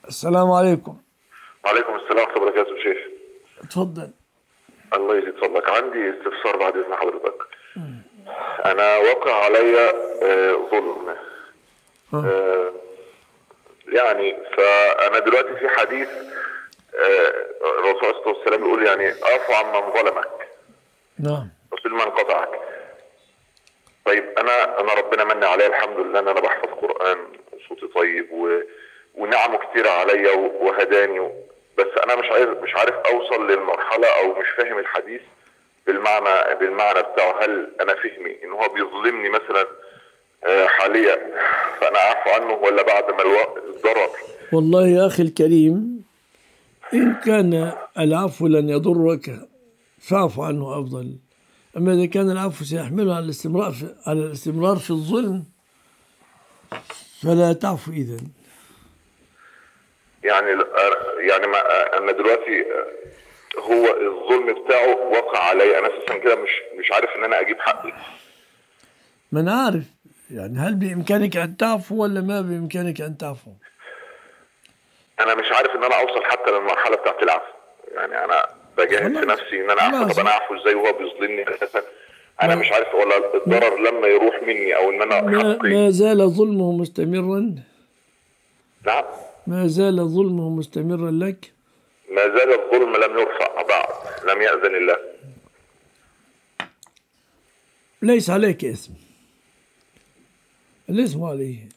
السلام عليكم وعليكم السلام ورحمة الله وبركاته شيخ تفضل الله يزيد فضلك عندي استفسار بعد إذن حضرتك أنا وقع عليا آه، ظلم آه، يعني فأنا دلوقتي في حديث آه، الرسول عليه الصلاة والسلام بيقول يعني اعفو عمن ظلمك نعم وصل من قطعك طيب انا انا ربنا من عليا الحمد لله ان انا بحفظ قران وصوتي طيب و... ونعمه كتيره عليا و- وهداني و... بس انا مش عارف مش عارف اوصل للمرحله او مش فاهم الحديث بالمعنى بالمعنى بتاعه هل انا فهمي ان هو بيظلمني مثلا آه، حاليا فانا اعفو عنه ولا بعد ما الو- الضرر والله يا أخي الكريم إن كان العفو لن يضرك فاعف عنه أفضل أما إذا كان العفو سيحمله على الاستمرار في على الاستمرار في الظلم فلا تعفو إذا يعني يعني ما انا دلوقتي هو الظلم بتاعه وقع عليا انا اساسا كده مش مش عارف ان انا اجيب حقي من عارف يعني هل بإمكانك أن تعفو ولا ما بإمكانك أن تعفو انا مش عارف ان انا اوصل حتى للمرحله بتاعت العفو يعني انا بجاهد في خلاص. نفسي ان انا اعفو خلاص. طب انا اعفو ازاي وهو بيظلمني اساسا انا ما- مش عارف ولا الضرر لما يروح مني او ان انا ما, حقي ما زال ظلمه مستمرا نعم ما زال ظلمه مستمرا لك ما زال الظلم لم يرفع بعد لم يأذن الله ليس عليك اسم الاسم عليه